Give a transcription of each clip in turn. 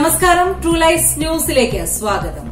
നമസ്കാരം true life ന്യൂസിലേക്ക് സ്വാഗതം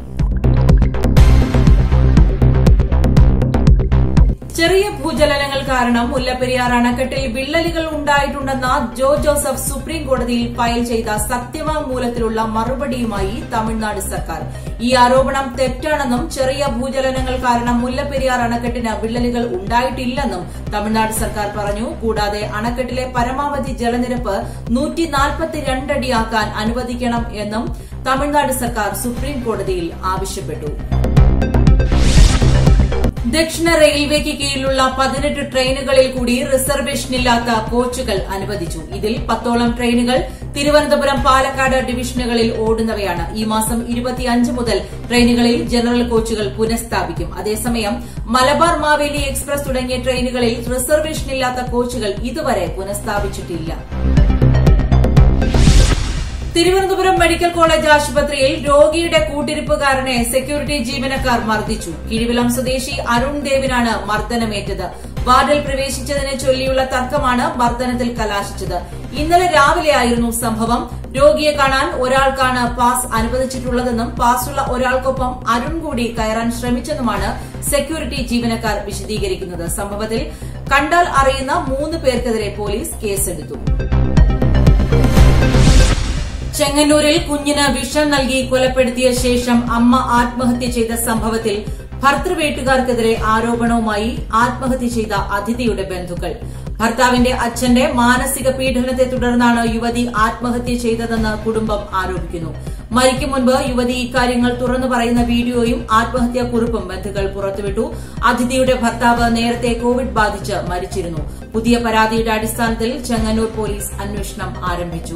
ചെറിയ ഭൂചലനങ്ങൾ കാരണം മുല്ലപ്പെരിയാർ അണക്കെട്ടിൽ വിള്ളലുകൾ ഉണ്ടായിട്ടുണ്ടെന്ന ജോ ജോസഫ് സുപ്രീം കോടതിയിൽ ഫയൽ ചെയ്ത സത്യവാങ്മൂലത്തിലുള്ള മറുപടിയുമായി തമിഴ്നാട് സർക്കാർ ഈ ആരോപണം തെറ്റാണെന്നും ചെറിയ ഭൂചലനങ്ങൾ കാരണം മുല്ലപ്പെരിയാർ അണക്കെട്ടിന് വിള്ളലുകൾ ഉണ്ടായിട്ടില്ലെന്നും തമിഴ്നാട് സർക്കാർ പറഞ്ഞു കൂടാതെ അണക്കെട്ടിലെ പരമാവധി ജലനിരപ്പ് അടിയാക്കാൻ അനുവദിക്കണം എന്നും തമിഴ്നാട് സർക്കാർ സുപ്രീം കോടതിയിൽ ആവശ്യപ്പെട്ടു ദക്ഷിണ റെയിൽവേക്ക് കീഴിലുള്ള പതിനെട്ട് ട്രെയിനുകളിൽ കൂടി റിസർവേഷനില്ലാത്ത കോച്ചുകൾ അനുവദിച്ചു ഇതിൽ പത്തോളം ട്രെയിനുകൾ തിരുവനന്തപുരം പാലക്കാട് ഡിവിഷനുകളിൽ ഓടുന്നവയാണ് ഈ മാസം ഇരുപത്തിയഞ്ച് മുതൽ ട്രെയിനുകളിൽ ജനറൽ കോച്ചുകൾ പുനഃസ്ഥാപിക്കും അതേസമയം മലബാർ മാവേലി എക്സ്പ്രസ് തുടങ്ങിയ ട്രെയിനുകളിൽ റിസർവേഷനില്ലാത്ത കോച്ചുകൾ ഇതുവരെ പുനഃസ്ഥാപിച്ചിട്ടില്ല തിരുവനന്തപുരം മെഡിക്കൽ കോളേജ് ആശുപത്രിയിൽ രോഗിയുടെ കൂട്ടിരിപ്പുകാരനെ സെക്യൂരിറ്റി ജീവനക്കാർ മർദ്ദിച്ചു കിഴിവിലം സ്വദേശി അരുൺ ദേവിനാണ് മർദ്ദനമേറ്റത് വാർഡിൽ പ്രവേശിച്ചതിനെ ചൊല്ലിയുള്ള തർക്കമാണ് മർദ്ദനത്തിൽ കലാശിച്ചത് ഇന്നലെ രാവിലെയായിരുന്നു സംഭവം രോഗിയെ കാണാൻ ഒരാൾക്കാണ് പാസ് അനുവദിച്ചിട്ടുള്ളതെന്നും പാസുള്ള ഒരാൾക്കൊപ്പം അരുൺ കൂടി കയറാൻ ശ്രമിച്ചെന്നുമാണ് സെക്യൂരിറ്റി ജീവനക്കാർ വിശദീകരിക്കുന്നത് സംഭവത്തിൽ കണ്ടാൽ അറിയുന്ന മൂന്ന് പേർക്കെതിരെ പോലീസ് കേസെടുത്തു ചെങ്ങന്നൂരിൽ കുഞ്ഞിന് വിഷം നൽകി കൊലപ്പെടുത്തിയ ശേഷം അമ്മ ആത്മഹത്യ ചെയ്ത സംഭവത്തിൽ ഭർത്തൃവീട്ടുകാർക്കെതിരെ ആരോപണവുമായി ആത്മഹത്യ ചെയ്ത അതിഥിയുടെ ബന്ധുക്കൾ ഭർത്താവിന്റെ അച്ഛന്റെ മാനസിക പീഡനത്തെ തുടർന്നാണ് യുവതി ആത്മഹത്യ ചെയ്തതെന്ന് കുടുംബം ആരോപിക്കുന്നു മരിക്കും മുൻപ് യുവതി ഇക്കാര്യങ്ങൾ തുറന്നു പറയുന്ന വീഡിയോയും ആത്മഹത്യാ കുറിപ്പും ബന്ധുക്കൾ പുറത്തുവിട്ടു അതിഥിയുടെ ഭർത്താവ് നേരത്തെ കോവിഡ് ബാധിച്ച് മരിച്ചിരുന്നു പുതിയ പരാതിയുടെ അടിസ്ഥാനത്തിൽ ചെങ്ങന്നൂർ പോലീസ് അന്വേഷണം ആരംഭിച്ചു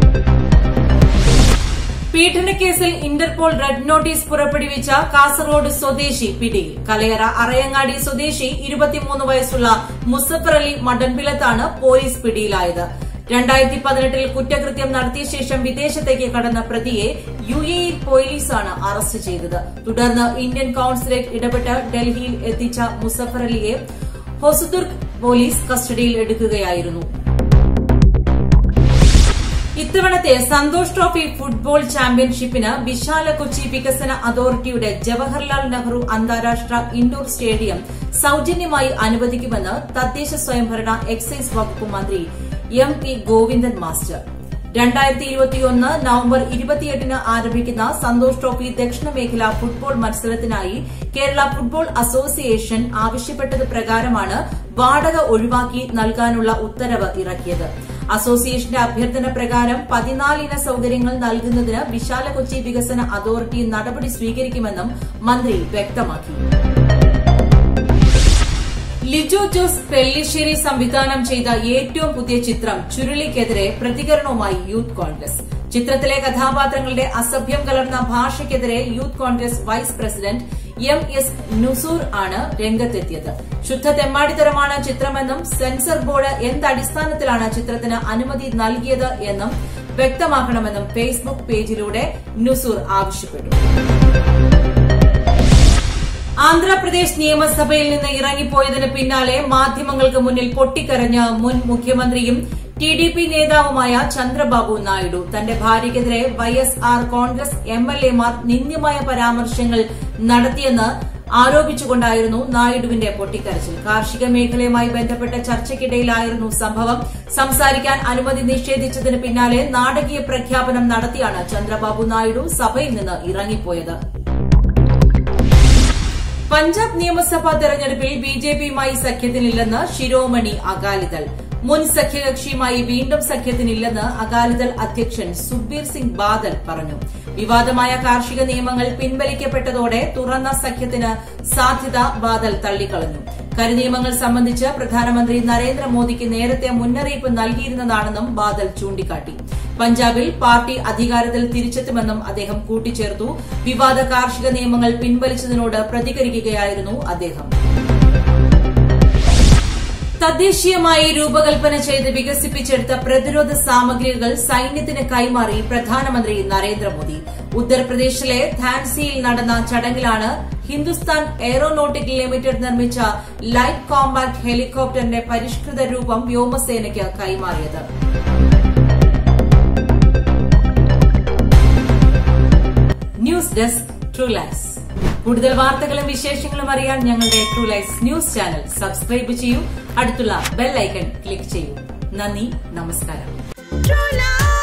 പീഡനക്കേസിൽ ഇന്റർപോൾ റെഡ് നോട്ടീസ് പുറപ്പെടുവിച്ച കാസർഗോഡ് സ്വദേശി പിടിയിൽ കലയറ അറയങ്ങാടി സ്വദേശി ഇരുപത്തിമൂന്ന് വയസ്സുള്ള മുസഫർ അലി മടൻപിലത്താണ് പോലീസ് പിടിയിലായത് രണ്ടായിരത്തി പതിനെട്ടിൽ കുറ്റകൃത്യം നടത്തിയ ശേഷം വിദേശത്തേക്ക് കടന്ന പ്രതിയെ യു എ ഇ പോലീസാണ് അറസ്റ്റ് ചെയ്തത് തുടർന്ന് ഇന്ത്യൻ കൌൺസിലേറ്റ് ഇടപെട്ട് ഡൽഹിയിൽ എത്തിച്ച മുസഫർ അലിയെ ഹൊസുദുർഗ് പോലീസ് കസ്റ്റഡിയിൽ എടുക്കുകയായിരുന്നു ഇത്തവണത്തെ സന്തോഷ് ട്രോഫി ഫുട്ബോൾ ചാമ്പ്യൻഷിപ്പിന് വിശാല കൊച്ചി വികസന അതോറിറ്റിയുടെ ജവഹർലാൽ നെഹ്റു അന്താരാഷ്ട്ര ഇൻഡോർ സ്റ്റേഡിയം സൌജന്യമായി അനുവദിക്കുമെന്ന് തദ്ദേശ സ്വയംഭരണ എക്സൈസ് വകുപ്പ് മന്ത്രി എം പി ഗോവിന്ദൻ മാസ്റ്റർ രണ്ടായിരത്തി ഇരുപത്തിയൊന്ന് നവംബർ ഇരുപത്തിയെട്ടിന് ആരംഭിക്കുന്ന സന്തോഷ് ട്രോഫി ദക്ഷിണ മേഖല ഫുട്ബോൾ മത്സരത്തിനായി കേരള ഫുട്ബോൾ അസോസിയേഷൻ ആവശ്യപ്പെട്ടത് പ്രകാരമാണ് വാടക ഒഴിവാക്കി നൽകാനുള്ള ഉത്തരവ് ഇറക്കിയത് അസോസിയേഷന്റെ അഭ്യർത്ഥന പ്രകാരം പതിനാലിന സൌകര്യങ്ങൾ നൽകുന്നതിന് വിശാല കൊച്ചി വികസന അതോറിറ്റി നടപടി സ്വീകരിക്കുമെന്നും മന്ത്രി വ്യക്തമാക്കി ലിജോ ജോസ് പെല്ലിശ്ശേരി സംവിധാനം ചെയ്ത ഏറ്റവും പുതിയ ചിത്രം ചുരുളിക്കെതിരെ പ്രതികരണവുമായി യൂത്ത് കോൺഗ്രസ് ചിത്രത്തിലെ കഥാപാത്രങ്ങളുടെ അസഭ്യം കലർന്ന ഭാഷയ്ക്കെതിരെ youth Congress vice president M S Nusoor ആണ് രംഗത്തെത്തിയത് ശുദ്ധ തെമ്മാടിത്തരമാണ് ചിത്രമെന്നും സെൻസർ ബോർഡ് എന്തടിസ്ഥാനത്തിലാണ് ചിത്രത്തിന് അനുമതി നൽകിയത് എന്നും വ്യക്തമാക്കണമെന്നും ഫേസ്ബുക്ക് പേജിലൂടെ നുസൂർ ആവശ്യപ്പെട്ടു ആന്ധ്രാപ്രദേശ് നിയമസഭയിൽ നിന്ന് ഇറങ്ങിപ്പോയതിന് പിന്നാലെ മാധ്യമങ്ങൾക്ക് മുന്നിൽ പൊട്ടിക്കരഞ്ഞ മുൻ മുഖ്യമന്ത്രിയും ടി ഡി പി നേതാവുമായ ചന്ദ്രബാബു നായിഡു തന്റെ ഭാര്യയ്ക്കെതിരെ Y S R Congress M L എമാർ നിന്ദ്യമായ പരാമർശങ്ങൾ നടത്തിയെന്ന് ആരോപിച്ചുകൊണ്ടായിരുന്നു നായിഡുവിന്റെ പൊട്ടിക്കരച്ചിൽ കാർഷിക മേഖലയുമായി ബന്ധപ്പെട്ട ചർച്ചയ്ക്കിടയിലായിരുന്നു സംഭവം സംസാരിക്കാൻ അനുമതി നിഷേധിച്ചതിന് പിന്നാലെ നാടകീയ പ്രഖ്യാപനം നടത്തിയാണ് ചന്ദ്രബാബു നായിഡു സഭയിൽ നിന്ന് ഇറങ്ങിപ്പോയത് പഞ്ചാബ് നിയമസഭാ തെരഞ്ഞെടുപ്പിൽ ബി ജെ പിയുമായി സഖ്യത്തിനില്ലെന്ന് ശിരോമണി അകാലിദൾ മുൻ സഖ്യകക്ഷിയുമായി വീണ്ടും സഖ്യത്തിനില്ലെന്ന് അകാലിദൾ അധ്യക്ഷൻ സുഖ്ബീർ സിംഗ് ബാദൽ പറഞ്ഞു വിവാദമായ കാർഷിക നിയമങ്ങൾ പിൻവലിക്കപ്പെട്ടതോടെ തുറന്ന സഖ്യത്തിന് സാധ്യത ബാദൽ തള്ളിക്കളഞ്ഞു കരിനിയമങ്ങൾ സംബന്ധിച്ച് പ്രധാനമന്ത്രി നരേന്ദ്രമോദിക്ക് നേരത്തെ മുന്നറിയിപ്പ് നൽകിയിരുന്നതാണെന്നും ബാദൽ ചൂണ്ടിക്കാട്ടി പഞ്ചാബിൽ പാർട്ടി അധികാരത്തിൽ തിരിച്ചെത്തുമെന്നും അദ്ദേഹം കൂട്ടിച്ചേർത്തു വിവാദ കാർഷിക നിയമങ്ങൾ പിൻവലിച്ചതിനോട് പ്രതികരിക്കുകയായിരുന്നു അദ്ദേഹം തദ്ദേശീയമായി രൂപകൽപ്പന ചെയ്ത് വികസിപ്പിച്ചെടുത്ത പ്രതിരോധ സാമഗ്രികൾ സൈന്യത്തിന് കൈമാറി പ്രധാനമന്ത്രി നരേന്ദ്രമോദി ഉത്തർപ്രദേശിലെ ധാൻസിയിൽ നടന്ന ചടങ്ങിലാണ് ഹിന്ദുസ്ഥാൻ എയ്റോനോട്ടിക് ലിമിറ്റഡ് നിർമ്മിച്ച ലൈറ്റ് കോമ്പാക്ട് ഹെലികോപ്റ്ററിന്റെ പരിഷ്കൃത രൂപം വ്യോമസേനയ്ക്ക് കൈമാറിയത് ന്യൂസ് ഡെസ്ക് ട്രൂ ലൈസ് കൂടുതൽ വാർത്തകളും വിശേഷങ്ങളും അറിയാൻ ഞങ്ങളുടെ true lies news channel subscribe ചെയ്യൂ അടുത്തുള്ള ബെൽ ഐക്കൺ ക്ലിക്ക് ചെയ്യൂ നന്ദി നമസ്കാരം True love.